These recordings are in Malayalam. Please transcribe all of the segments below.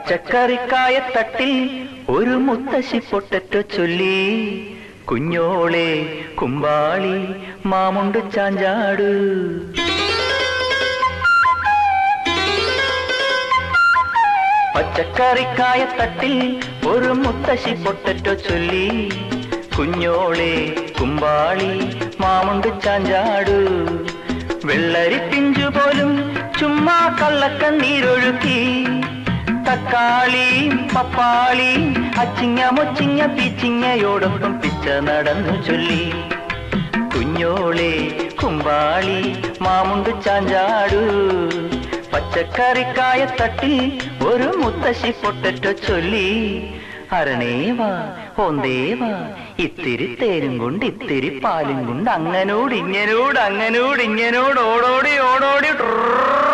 പച്ചക്കറിക്കായത്തട്ടിൽ ഒരു മുത്തശ്ശി പൊട്ടറ്റോ ചൊല്ലി കുഞ്ഞോളെ കുമ്പാളി മാമുണ്ട് ചാഞ്ചാട് പച്ചക്കറിക്കായത്തട്ടിൽ ഒരു മുത്തശ്ശി പൊട്ടറ്റോ ചൊല്ലി കുഞ്ഞോളെ കുമ്പാളി മാമുണ്ട് ചാഞ്ചാട് വെള്ളരി പിഞ്ചു പോലും ചുമ്മാ കള്ളക്കണ്ണീരൊഴുക്കി തക്കാളി പപ്പാളി അച്ചിങ്ങ മൊച്ചിങ്ങ പിച്ചിങ്ങയോടൊപ്പം പിച്ച നടന്നു ചൊല്ലി കുഞ്ഞോളെ കുമ്പാളി മാമുണ്ട് ചാഞ്ചാടു പച്ചക്കറിക്കായ തട്ടി ഒരു മുത്തശ്ശി പൊട്ടറ്റോ ചൊല്ലി അരണേവാ ഓന്തേവാ ഇത്തിരി തേരും കൊണ്ട് ഇത്തിരി പാലും കൊണ്ട് അങ്ങനോട് ഇങ്ങനോട് അങ്ങനോട് ഇങ്ങനോട് ഓടോടി ഓടോടി ട്രർ.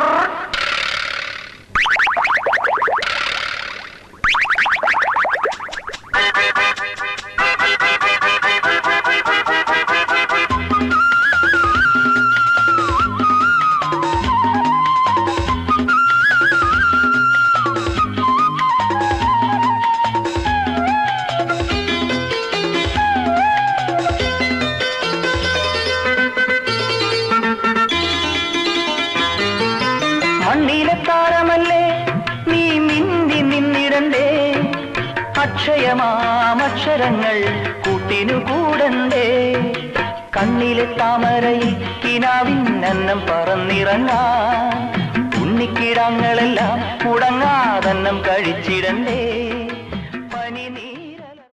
മണ്ണിലെ താരമല്ലേ നീ മിന്നി നിന്നിടണ്ടേ അക്ഷയമാമക്ഷരങ്ങൾ കൂട്ടിനു കൂടണ്ടേ കണ്ണിലെ താമരയിൽ കിനാവിൻ അന്നം പറന്നിറങ്ങാം ഉണ്ണിക്കിടങ്ങളെല്ലാം മുടങ്ങാതന്നം കഴിച്ചിടണ്ടേ